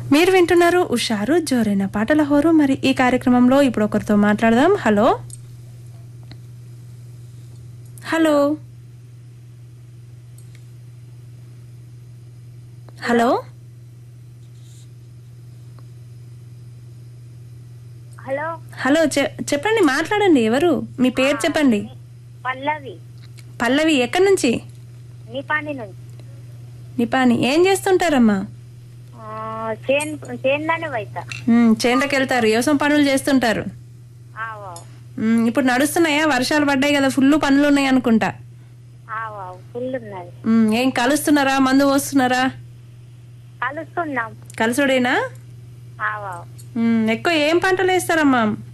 మీరు వింటున్నారు ఉషారు జోరైన పాటల హోరు మరి ఈ కార్యక్రమంలో ఇప్పుడు ఒకరితో మాట్లాడదాం hello hello hello hello hello చె- చెప్పండి మాట్లాడండి ఎవరు మీ పేరు చెప్పండి పల్లవి పల్లవి ఎక్కడి నుంచి నిపాని నుంచి నిపాని ఏం చేస్తుంటారమ్మా ఆ, చేన్ చేన్దాని వైత ఉమ్, చేనులకు వెళ్తారు వ్యవసాయం పనులు చేస్తుంటారు ఆవో ఉమ్, ఇప్పుడు నడుస్తున్నాయా వర్షాలు పడ్డాయి కదా ఫుల్ పనులు ఉన్నాయి అనుకుంటా ఆవో ఫుల్ ఉన్నది ఉమ్, ఏం కలుస్తున్నారా మందు పోస్తున్నారా కలుస్తున్నాం కలుసుడేనా ఆవో ఉమ్, ఎక్కువ ఏం పంటలు వేస్తారమ్మా